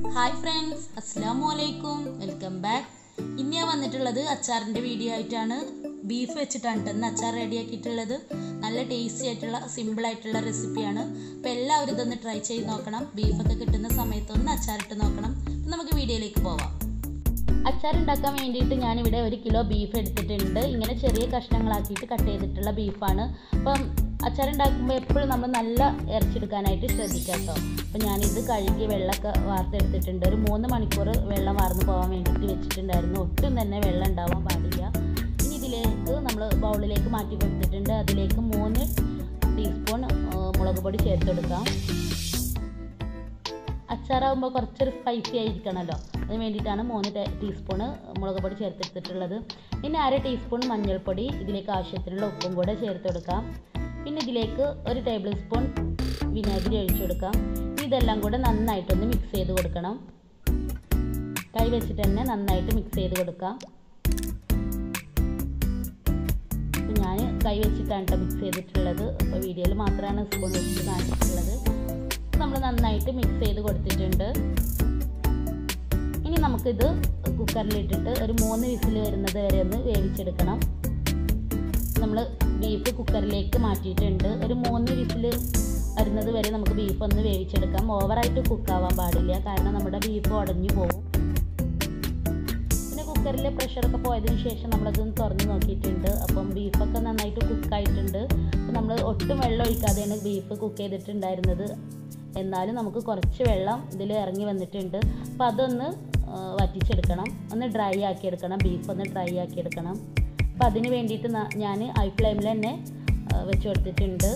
hi friends അസ്സാമു അലൈക്കും welcome back ഇന്ന് ഞാൻ വന്നിട്ടുള്ളത് അച്ചാറിൻ്റെ വീഡിയോ ആയിട്ടാണ് ബീഫ് വെച്ചിട്ടാണ് ട്ടോ ഇന്ന് അച്ചാർ റെഡിയാക്കിയിട്ടുള്ളത് നല്ല ടേസ്റ്റി ആയിട്ടുള്ള സിമ്പിൾ ആയിട്ടുള്ള റെസിപ്പിയാണ് അപ്പോൾ എല്ലാവരും ഇതൊന്ന് ട്രൈ ചെയ്ത് നോക്കണം ബീഫൊക്കെ കിട്ടുന്ന സമയത്ത് ഒന്ന് അച്ചാറിട്ട് നോക്കണം അപ്പം നമുക്ക് വീഡിയോയിലേക്ക് പോവാം അച്ചാർ ഉണ്ടാക്കാൻ വേണ്ടിയിട്ട് ഞാനിവിടെ ഒരു കിലോ ബീഫ് എടുത്തിട്ടുണ്ട് ഇങ്ങനെ ചെറിയ കഷ്ണങ്ങളാക്കിയിട്ട് കട്ട് ചെയ്തിട്ടുള്ള ബീഫാണ് അപ്പം അച്ചാർ ഉണ്ടാക്കുമ്പോൾ എപ്പോഴും നമ്മൾ നല്ല ഇറച്ചെടുക്കാനായിട്ട് ശ്രദ്ധിക്കുക കേട്ടോ അപ്പം ഞാനിത് കഴുകി വെള്ളമൊക്കെ വാർത്തെടുത്തിട്ടുണ്ട് ഒരു മൂന്ന് മണിക്കൂർ വെള്ളം വാർന്ന് പോകാൻ വേണ്ടിയിട്ട് വെച്ചിട്ടുണ്ടായിരുന്നു ഒട്ടും തന്നെ വെള്ളം ഉണ്ടാവാൻ പാടില്ല ഇനി ഇതിലേക്ക് നമ്മൾ ബൗളിലേക്ക് മാറ്റി കൊടുത്തിട്ടുണ്ട് അതിലേക്ക് മൂന്ന് ടീസ്പൂൺ മുളക് പൊടി ചേർത്തെടുക്കാം അച്ചാറാകുമ്പോൾ കുറച്ചൊരു സ്പൈസി ആയിരിക്കണമല്ലോ അതിന് വേണ്ടിയിട്ടാണ് മൂന്ന് ടീസ്പൂണ് മുളക് പൊടി ചേർത്തെടുത്തിട്ടുള്ളത് പിന്നെ അര ടീസ്പൂൺ മഞ്ഞൾപ്പൊടി ഇതിലേക്ക് ആവശ്യത്തിനുള്ള ഉപ്പും കൂടെ ചേർത്ത് കൊടുക്കാം പിന്നെ ഇതിലേക്ക് ഒരു ടേബിൾ സ്പൂൺ വിനാഗിരി ഒഴിച്ചു കൊടുക്കാം ഇതെല്ലാം കൂടെ നന്നായിട്ടൊന്ന് മിക്സ് ചെയ്ത് കൊടുക്കണം കൈ വെച്ചിട്ട് തന്നെ നന്നായിട്ട് മിക്സ് ചെയ്ത് കൊടുക്കാം ഞാൻ കൈ വെച്ചിട്ടാണ് കേട്ടോ മിക്സ് ചെയ്തിട്ടുള്ളത് അപ്പോൾ വീഡിയോയിൽ മാത്രമാണ് സ്പൂൺ വെച്ചിട്ട് കാണിച്ചിട്ടുള്ളത് നമ്മൾ നന്നായിട്ട് മിക്സ് ചെയ്ത് കൊടുത്തിട്ടുണ്ട് ഇനി നമുക്കിത് കുക്കറിലിട്ടിട്ട് ഒരു മൂന്ന് വിസിൽ വരുന്നത് വരെ ഒന്ന് വേവിച്ചെടുക്കണം നമ്മൾ ബീഫ് കുക്കറിലേക്ക് മാറ്റിയിട്ടുണ്ട് ഒരു മൂന്ന് വിസിൽ വരുന്നത് വരെ നമുക്ക് ബീഫ് ഒന്ന് വേവിച്ചെടുക്കാം ഓവറായിട്ട് കുക്കാവാൻ പാടില്ല കാരണം നമ്മുടെ ബീഫ് ഉടഞ്ഞു പോകും പിന്നെ കുക്കറിലെ പ്രഷറൊക്കെ പോയതിന് ശേഷം നമ്മളതൊന്ന് തുറന്ന് നോക്കിയിട്ടുണ്ട് അപ്പം ബീഫൊക്കെ നന്നായിട്ട് കുക്കായിട്ടുണ്ട് അപ്പം നമ്മൾ ഒട്ടും വെള്ളം ഒഴിക്കാതെയാണ് ബീഫ് കുക്ക് ചെയ്തിട്ടുണ്ടായിരുന്നത് എന്നാലും നമുക്ക് കുറച്ച് വെള്ളം ഇതിൽ ഇറങ്ങി വന്നിട്ടുണ്ട് അപ്പോൾ അതൊന്ന് വറ്റിച്ചെടുക്കണം ഒന്ന് ഡ്രൈ ആക്കിയെടുക്കണം ബീഫ് ഒന്ന് ഡ്രൈ ആക്കിയെടുക്കണം അപ്പോൾ അതിന് വേണ്ടിയിട്ട് ഞാൻ ഹൈ ഫ്ലെയിമിൽ തന്നെ വെച്ച് കൊടുത്തിട്ടുണ്ട്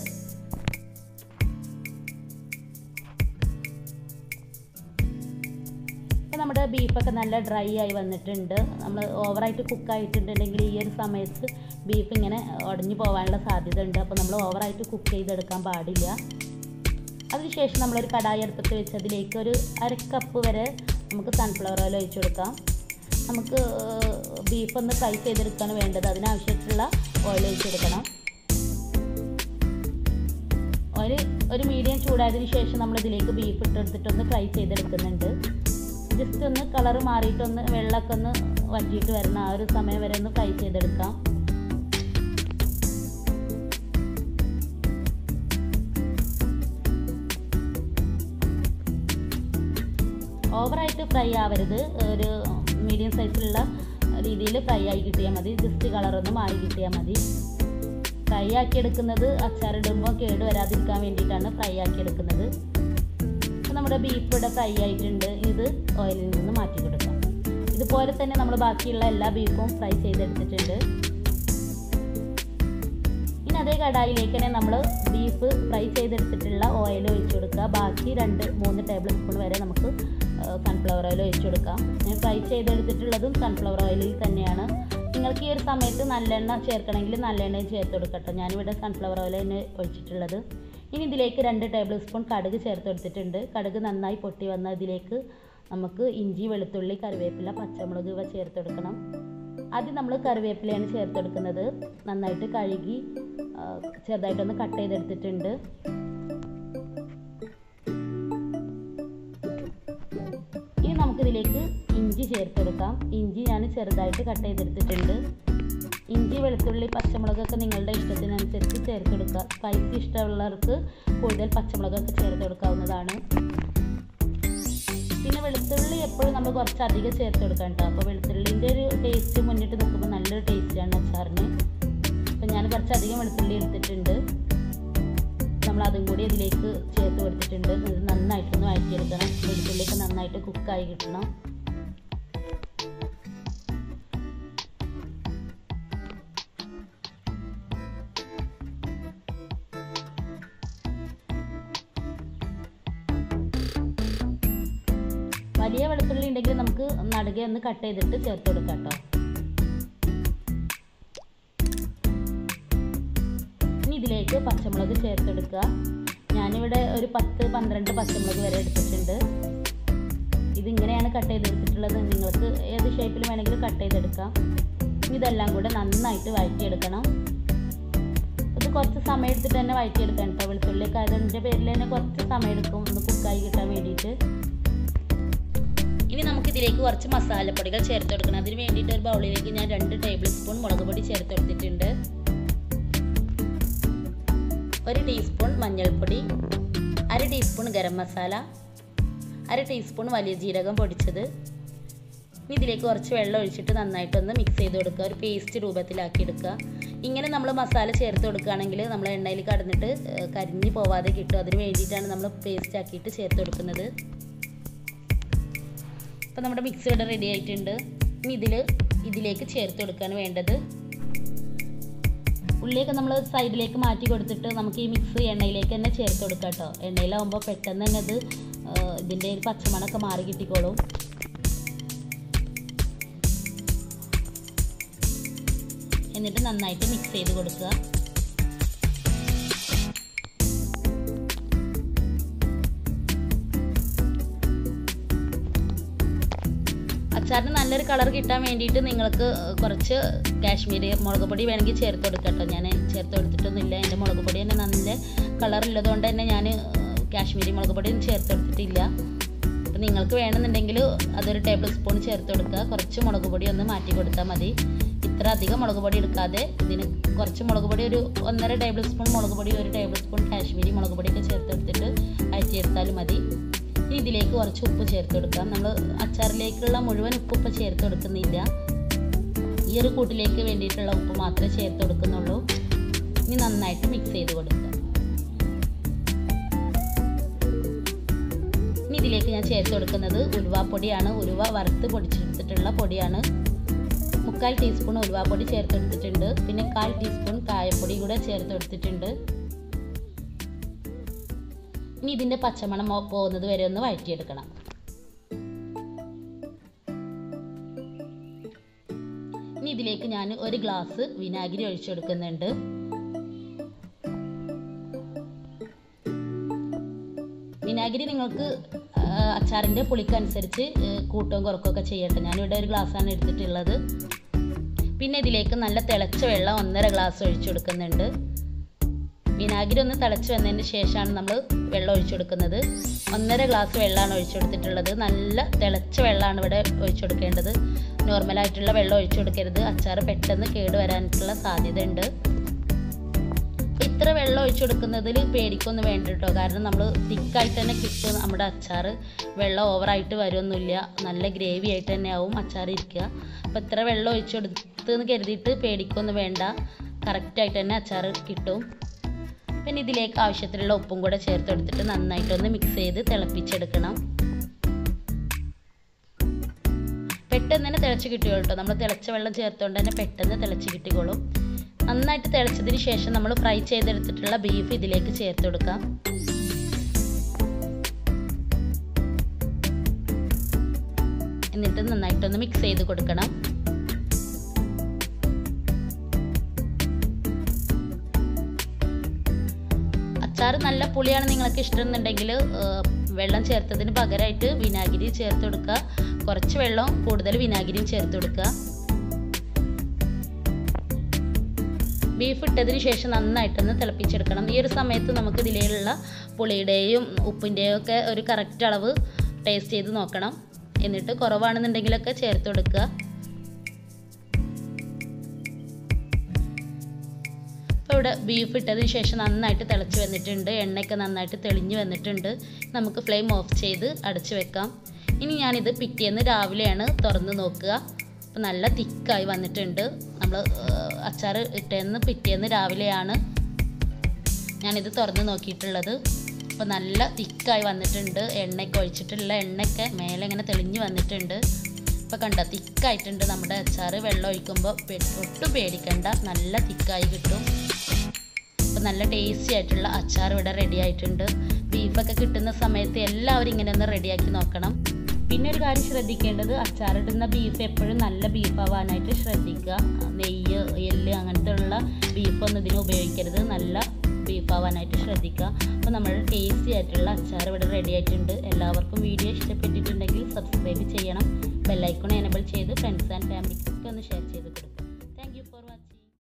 അപ്പോൾ നമ്മുടെ ബീഫൊക്കെ നല്ല ഡ്രൈ ആയി വന്നിട്ടുണ്ട് നമ്മൾ ഓവറായിട്ട് കുക്കായിട്ടുണ്ടെങ്കിൽ ഈ ഒരു സമയത്ത് ബീഫ് ഇങ്ങനെ ഉടഞ്ഞു പോകാനുള്ള സാധ്യത ഉണ്ട് അപ്പോൾ നമ്മൾ ഓവറായിട്ട് കുക്ക് ചെയ്തെടുക്കാൻ പാടില്ല അതിനുശേഷം നമ്മളൊരു കടായി അടുപ്പത്ത് വെച്ച് അതിലേക്ക് ഒരു അര കപ്പ് വരെ നമുക്ക് സൺഫ്ലവർ ഓയിൽ ഒഴിച്ചു കൊടുക്കാം നമുക്ക് ബീഫ് ഒന്ന് ഫ്രൈ ചെയ്തെടുക്കുകയാണ് വേണ്ടത് അതിനാവശ്യമായിട്ടുള്ള ഓയിൽ ഒഴിച്ചെടുക്കണം ഓയിൽ ഒരു മീഡിയം ചൂടായതിനു ശേഷം നമ്മൾ ഇതിലേക്ക് ബീഫ് ഇട്ടെടുത്തിട്ടൊന്ന് ഫ്രൈ ചെയ്തെടുക്കുന്നുണ്ട് ജസ്റ്റ് ഒന്ന് കളർ മാറിയിട്ടൊന്ന് വെള്ളമൊക്കെ ഒന്ന് വറ്റിയിട്ട് വരുന്ന ആ ഒരു സമയം വരെ ഒന്ന് ഫ്രൈ ചെയ്തെടുക്കാം ഓവറായിട്ട് ഫ്രൈ ആവരുത് ഒരു മീഡിയം സൈസിലുള്ള രീതിയിൽ ഫ്രൈ ആയി കിട്ടിയാൽ മതി ജസ്റ്റ് കളറൊന്ന് മാറി കിട്ടിയാൽ മതി ഫ്രൈ ആക്കി എടുക്കുന്നത് അച്ചാറിടുമ്പോൾ കേട് വരാതിരിക്കാൻ വേണ്ടിയിട്ടാണ് ഫ്രൈ ആക്കി എടുക്കുന്നത് അപ്പോൾ നമ്മുടെ ബീഫ് ഇവിടെ ഫ്രൈ ആയിട്ടുണ്ട് ഇത് ഓയിലിൽ നിന്ന് മാറ്റി കൊടുക്കാം ഇതുപോലെ തന്നെ നമ്മൾ ബാക്കിയുള്ള എല്ലാ ബീഫും ഫ്രൈ ചെയ്തെടുത്തിട്ടുണ്ട് ഇനി അതേ കടായിലേക്ക് തന്നെ നമ്മൾ ബീഫ് ഫ്രൈ ചെയ്തെടുത്തിട്ടുള്ള ഓയിൽ ഒഴിച്ചു കൊടുക്കുക ബാക്കി രണ്ട് മൂന്ന് ടേബിൾ സ്പൂൺ വരെ നമുക്ക് സൺഫ്ലവർ ഓയിൽ ഒഴിച്ചു കൊടുക്കാം ഞാൻ ഫ്രൈ ചെയ്തെടുത്തിട്ടുള്ളതും സൺഫ്ലവർ ഓയിലിൽ തന്നെയാണ് നിങ്ങൾക്ക് ഈ ഒരു സമയത്ത് നല്ലെണ്ണ ചേർക്കണമെങ്കിൽ നല്ലെണ്ണയും ചേർത്ത് കൊടുക്കട്ടെ ഞാനിവിടെ സൺഫ്ലവർ ഓയിൽ തന്നെ ഒഴിച്ചിട്ടുള്ളത് ഇനി ഇതിലേക്ക് രണ്ട് ടേബിൾ സ്പൂൺ കടുക് ചേർത്ത് കൊടുത്തിട്ടുണ്ട് കടുക് നന്നായി പൊട്ടി വന്ന ഇതിലേക്ക് നമുക്ക് ഇഞ്ചി വെളുത്തുള്ളി കറിവേപ്പില പച്ചമുളക് ഇവ ചേർത്ത് കൊടുക്കണം ആദ്യം നമ്മൾ കറിവേപ്പിലയാണ് ചേർത്ത് കൊടുക്കുന്നത് നന്നായിട്ട് കഴുകി ചെറുതായിട്ടൊന്ന് കട്ട് ചെയ്തെടുത്തിട്ടുണ്ട് ഇനി നമുക്കിതിലേക്ക് ഇഞ്ചി ചേർത്തെടുക്കാം ഇഞ്ചി ഞാൻ ചെറുതായിട്ട് കട്ട് ചെയ്തെടുത്തിട്ടുണ്ട് ഇഞ്ചി വെളുത്തുള്ളി പച്ചമുളകൊക്കെ നിങ്ങളുടെ ഇഷ്ടത്തിനനുസരിച്ച് ചേർത്തെടുക്കുക സ്പൈസി ഇഷ്ടമുള്ളവർക്ക് കൂടുതൽ പച്ചമുളകൊക്കെ ചേർത്ത് കൊടുക്കാവുന്നതാണ് പിന്നെ വെളുത്തുള്ളി എപ്പോഴും നമ്മൾ കുറച്ച് അധികം ചേർത്ത് കൊടുക്കണം കേട്ടോ അപ്പോൾ വെളുത്തുള്ളിൻ്റെ ഒരു ടേസ്റ്റ് മുന്നിട്ട് നിൽക്കുമ്പോൾ നല്ലൊരു ടേസ്റ്റാണ് അച്ചാറിന് അപ്പോൾ ഞാൻ കുറച്ച് അധികം വെളുത്തുള്ളി എടുത്തിട്ടുണ്ട് നമ്മൾ അതും കൂടി ഇതിലേക്ക് ചേർത്ത് കൊടുത്തിട്ടുണ്ട് ഇത് നന്നായിട്ടൊന്ന് വഴറ്റിയെടുക്കണം വെളുത്തുള്ളിയൊക്കെ നന്നായിട്ട് കുക്കായി കിട്ടണം വലിയ വെളുത്തുള്ളി ഉണ്ടെങ്കിൽ നമുക്ക് നടുകെ ഒന്ന് കട്ട് ചെയ്തിട്ട് ചേർത്ത് കൊടുക്കാം കേട്ടോ ഇനി ഇതിലേക്ക് പച്ചമുളക് ചേർത്തെടുക്കുക ഞാനിവിടെ ഒരു പത്ത് പന്ത്രണ്ട് പച്ചമുളക് വരെ എടുത്തിട്ടുണ്ട് ഇതിങ്ങനെയാണ് കട്ട് ചെയ്തെടുത്തിട്ടുള്ളത് നിങ്ങൾക്ക് ഏത് ഷേപ്പിൽ വേണമെങ്കിലും കട്ട് ചെയ്തെടുക്കാം ഇതെല്ലാം കൂടെ നന്നായിട്ട് വഴറ്റിയെടുക്കണം ഇത് കുറച്ച് സമയം എടുത്തിട്ട് തന്നെ വഴറ്റിയെടുക്കണം കേട്ടോ വെളുത്തുള്ളിയൊക്കെ അതിൻ്റെ പേരിൽ തന്നെ കുറച്ച് സമയം എടുക്കും ഒന്ന് കുക്കായി കിട്ടാൻ വേണ്ടിയിട്ട് ഇതിലേക്ക് കുറച്ച് മസാലപ്പൊടികൾ ചേർത്ത് കൊടുക്കണം അതിന് വേണ്ടിയിട്ട് ഒരു ബൗളിലേക്ക് ഞാൻ രണ്ട് ടേബിൾ സ്പൂൺ മുളക് പൊടി ചേർത്ത് കൊടുത്തിട്ടുണ്ട് ഒരു ടീസ്പൂൺ മഞ്ഞൾപ്പൊടി അര ടീസ്പൂൺ ഗരം മസാല അര ടീസ്പൂൺ വലിയ ജീരകം പൊടിച്ചത് ഇനി ഇതിലേക്ക് കുറച്ച് വെള്ളം ഒഴിച്ചിട്ട് നന്നായിട്ടൊന്ന് മിക്സ് ചെയ്ത് കൊടുക്കുക ഒരു പേസ്റ്റ് രൂപത്തിലാക്കി എടുക്കുക ഇങ്ങനെ നമ്മൾ മസാല ചേർത്ത് കൊടുക്കുകയാണെങ്കിൽ നമ്മൾ എണ്ണയിൽ കടന്നിട്ട് കരിഞ്ഞു പോവാതെ കിട്ടും അതിന് വേണ്ടിയിട്ടാണ് നമ്മൾ പേസ്റ്റ് ആക്കിയിട്ട് ചേർത്ത് കൊടുക്കുന്നത് അപ്പോൾ നമ്മുടെ മിക്സ് ഇവിടെ റെഡി ആയിട്ടുണ്ട് ഇനി ഇതിൽ ഇതിലേക്ക് ചേർത്ത് കൊടുക്കുകയാണ് വേണ്ടത് ഉള്ളിയൊക്കെ നമ്മൾ സൈഡിലേക്ക് മാറ്റി കൊടുത്തിട്ട് നമുക്ക് ഈ മിക്സ് എണ്ണയിലേക്ക് തന്നെ ചേർത്ത് കൊടുക്കാം കേട്ടോ എണ്ണയിലാവുമ്പോൾ പെട്ടെന്ന് തന്നെ അത് ഇതിൻ്റെ ഒരു പച്ചമണമൊക്കെ മാറി കിട്ടിക്കോളും എന്നിട്ട് നന്നായിട്ട് മിക്സ് ചെയ്ത് കൊടുക്കുക അച്ചാറിന് നല്ലൊരു കളർ കിട്ടാൻ വേണ്ടിയിട്ട് നിങ്ങൾക്ക് കുറച്ച് കാശ്മീരി മുളക് പൊടി വേണമെങ്കിൽ ചേർത്ത് കൊടുക്കട്ടോ ഞാൻ ചേർത്ത് കൊടുത്തിട്ടൊന്നുമില്ല എൻ്റെ മുളക് പൊടി തന്നെ നല്ല കളർ ഉള്ളതുകൊണ്ട് തന്നെ ഞാൻ കാശ്മീരി മുളക് പൊടി ചേർത്ത് കൊടുത്തിട്ടില്ല അപ്പം നിങ്ങൾക്ക് വേണമെന്നുണ്ടെങ്കിൽ അതൊരു ടേബിൾ സ്പൂൺ ചേർത്ത് കൊടുക്കുക കുറച്ച് മുളക് പൊടി ഒന്ന് മാറ്റി കൊടുത്താൽ മതി ഇത്ര അധികം മുളക് പൊടി എടുക്കാതെ ഇതിന് കുറച്ച് മുളക് പൊടി ഒരു ഒന്നര ടേബിൾ സ്പൂൺ മുളക് പൊടി ഒരു ടേബിൾ സ്പൂൺ കാശ്മീരി മുളക് പൊടിയൊക്കെ ചേർത്ത് എടുത്തിട്ട് അയച്ചെടുത്താലും മതി ഇനി ഇതിലേക്ക് കുറച്ച് ഉപ്പ് ചേർത്ത് കൊടുക്കാം നമ്മൾ അച്ചാറിലേക്കുള്ള മുഴുവൻ ഉപ്പ് ഇപ്പം ചേർത്ത് കൊടുക്കുന്നില്ല ഈ ഒരു കൂട്ടിലേക്ക് വേണ്ടിയിട്ടുള്ള ഉപ്പ് മാത്രമേ ചേർത്ത് കൊടുക്കുന്നുള്ളൂ ഇനി നന്നായിട്ട് മിക്സ് ചെയ്ത് കൊടുക്കുക ഇനി ഇതിലേക്ക് ഞാൻ ചേർത്ത് കൊടുക്കുന്നത് ഉലുവാപ്പൊടിയാണ് ഉലുവ വറുത്ത് പൊടിച്ചെടുത്തിട്ടുള്ള പൊടിയാണ് മുക്കാൽ ടീസ്പൂൺ ഉലുവാപ്പൊടി ചേർത്ത് കൊടുത്തിട്ടുണ്ട് പിന്നെ കാൽ ടീസ്പൂൺ കായപ്പൊടി കൂടെ ചേർത്ത് കൊടുത്തിട്ടുണ്ട് ഇനി ഇതിൻ്റെ പച്ചമണം പോകുന്നത് വരെ ഒന്ന് വഴറ്റിയെടുക്കണം ഇനി ഇതിലേക്ക് ഞാൻ ഒരു ഗ്ലാസ് വിനാഗിരി ഒഴിച്ചു കൊടുക്കുന്നുണ്ട് വിനാഗിരി നിങ്ങൾക്ക് അച്ചാറിൻ്റെ പുളിക്കനുസരിച്ച് കൂട്ടവും കുറക്കുകയൊക്കെ ചെയ്യട്ടെ ഞാനിവിടെ ഒരു ഗ്ലാസ്സാണ് എടുത്തിട്ടുള്ളത് പിന്നെ ഇതിലേക്ക് നല്ല തിളച്ച വെള്ളം ഒന്നര ഗ്ലാസ് ഒഴിച്ചു കൊടുക്കുന്നുണ്ട് വിനാഗിരി ഒന്ന് തിളച്ച് വന്നതിന് ശേഷമാണ് നമ്മൾ വെള്ളം ഒഴിച്ചു കൊടുക്കുന്നത് ഒന്നര ഗ്ലാസ് വെള്ളമാണ് ഒഴിച്ചു കൊടുത്തിട്ടുള്ളത് നല്ല തിളച്ച വെള്ളമാണ് ഇവിടെ ഒഴിച്ചു കൊടുക്കേണ്ടത് നോർമലായിട്ടുള്ള വെള്ളം ഒഴിച്ചു കൊടുക്കരുത് അച്ചാർ പെട്ടെന്ന് കേട് വരാനായിട്ടുള്ള സാധ്യത ഉണ്ട് ഇത്ര വെള്ളം ഒഴിച്ചു കൊടുക്കുന്നതിൽ പേടിക്കൊന്നും വേണ്ട കേട്ടോ കാരണം നമ്മൾ തിക്കായിട്ട് തന്നെ കിട്ടും നമ്മുടെ അച്ചാർ വെള്ളം ഓവറായിട്ട് വരുമൊന്നുമില്ല നല്ല ഗ്രേവി ആയിട്ട് തന്നെ ആവും അച്ചാർ ഇരിക്കുക അപ്പോൾ ഇത്ര വെള്ളം ഒഴിച്ചു കൊടുത്തെന്ന് കരുതിയിട്ട് പേടിക്കൊന്നും വേണ്ട കറക്റ്റായിട്ട് തന്നെ അച്ചാർ കിട്ടും പിന്നെ ഇതിലേക്ക് ആവശ്യത്തിനുള്ള ഉപ്പും കൂടെ ചേർത്ത് കൊടുത്തിട്ട് നന്നായിട്ടൊന്ന് മിക്സ് ചെയ്ത് തിളപ്പിച്ചെടുക്കണം പെട്ടെന്ന് തന്നെ തിളച്ച് കിട്ടിയോളൂ കേട്ടോ നമ്മൾ തിളച്ച വെള്ളം ചേർത്തുകൊണ്ട് തന്നെ പെട്ടെന്ന് തിളച്ച് കിട്ടിക്കോളും നന്നായിട്ട് തിളച്ചതിന് ശേഷം നമ്മൾ ഫ്രൈ ചെയ്തെടുത്തിട്ടുള്ള ബീഫ് ഇതിലേക്ക് ചേർത്ത് കൊടുക്കാം എന്നിട്ട് നന്നായിട്ടൊന്ന് മിക്സ് ചെയ്ത് കൊടുക്കണം അച്ചാർ നല്ല പുളിയാണ് നിങ്ങൾക്ക് ഇഷ്ടമെന്നുണ്ടെങ്കിൽ വെള്ളം ചേർത്തതിന് പകരമായിട്ട് വിനാഗിരി ചേർത്ത് കൊടുക്കുക കുറച്ച് വെള്ളം കൂടുതൽ വിനാഗിരിയും ചേർത്ത് കൊടുക്കുക ബീഫ് ഇട്ടതിന് ശേഷം നന്നായിട്ടൊന്ന് തിളപ്പിച്ചെടുക്കണം ഈ ഒരു സമയത്ത് നമുക്ക് ഇതിലുള്ള പുളിയുടെയും ഉപ്പിൻ്റെയും ഒക്കെ ഒരു കറക്റ്റ് അളവ് ടേസ്റ്റ് ചെയ്ത് നോക്കണം എന്നിട്ട് കുറവാണെന്നുണ്ടെങ്കിലൊക്കെ ചേർത്ത് കൊടുക്കുക അപ്പോൾ ഇവിടെ ബീഫ് ഇട്ടതിന് ശേഷം നന്നായിട്ട് തിളച്ച് വന്നിട്ടുണ്ട് എണ്ണയൊക്കെ നന്നായിട്ട് തെളിഞ്ഞ് വന്നിട്ടുണ്ട് നമുക്ക് ഫ്ലെയിം ഓഫ് ചെയ്ത് അടച്ച് വെക്കാം ഇനി ഞാനിത് പിറ്റേന്ന് രാവിലെയാണ് തുറന്ന് നോക്കുക അപ്പോൾ നല്ല തിക്കായി വന്നിട്ടുണ്ട് നമ്മൾ അച്ചാർ ഇട്ടേന്ന് പിറ്റേന്ന് രാവിലെയാണ് ഞാനിത് തുറന്ന് നോക്കിയിട്ടുള്ളത് അപ്പോൾ നല്ല തിക്കായി വന്നിട്ടുണ്ട് എണ്ണയൊക്കെ ഒഴിച്ചിട്ടുള്ള എണ്ണയൊക്കെ മേലെ ഇങ്ങനെ തെളിഞ്ഞ് വന്നിട്ടുണ്ട് ഇപ്പോൾ കണ്ട തിക്കായിട്ടുണ്ട് നമ്മുടെ അച്ചാർ വെള്ളം ഒഴിക്കുമ്പോൾ ഒട്ടും പേടിക്കണ്ട നല്ല തിക്കായി കിട്ടും അപ്പോൾ നല്ല ടേസ്റ്റി ആയിട്ടുള്ള അച്ചാർ ഇവിടെ റെഡി ആയിട്ടുണ്ട് ബീഫൊക്കെ കിട്ടുന്ന സമയത്ത് എല്ലാവരും ഇങ്ങനെ ഒന്ന് റെഡിയാക്കി നോക്കണം പിന്നെ ഒരു കാര്യം ശ്രദ്ധിക്കേണ്ടത് അച്ചാറിടുന്ന ബീഫ് എപ്പോഴും നല്ല ബീഫ് ആവാനായിട്ട് ശ്രദ്ധിക്കുക നെയ്യ് എല്ല് അങ്ങനത്തെ ഉള്ള ബീഫൊന്നും ഇതിന് ഉപയോഗിക്കരുത് നല്ല ബീഫ് ആവാനായിട്ട് ശ്രദ്ധിക്കുക അപ്പോൾ നമ്മുടെ ടേസ്റ്റി ആയിട്ടുള്ള അച്ചാർ ഇവിടെ റെഡി ആയിട്ടുണ്ട് എല്ലാവർക്കും വീഡിയോ ഇഷ്ടപ്പെട്ടിട്ടുണ്ടെങ്കിൽ സബ്സ്ക്രൈബ് ചെയ്യണം ബെല്ലൈക്കൺ എനബിൾ ചെയ്ത് ഫ്രണ്ട്സ് ആൻഡ് ഫാമിലിക്കൊക്കെ ഒന്ന് ഷെയർ